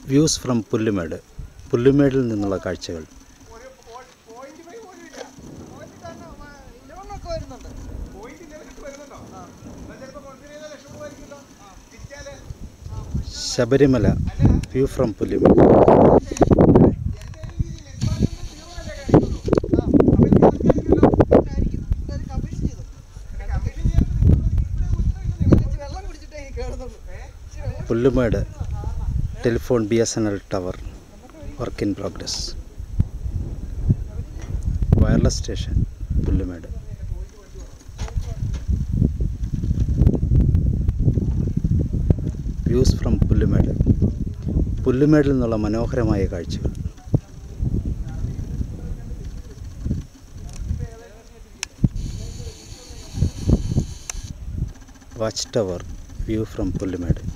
views from Pullumedu പുല്ലുമേടിൽ നിന്നുള്ള കാഴ്ചകൾ Sabarimala view from Pullumedu Pullumedu telephone B S N L tower work in progress wireless station Pullumedu views from Pullumedu പുല്ലുമേടിൽ നിന്നുള്ള മനോഹരമായ കാഴ്ചകൾ watch tower view from Pullumedu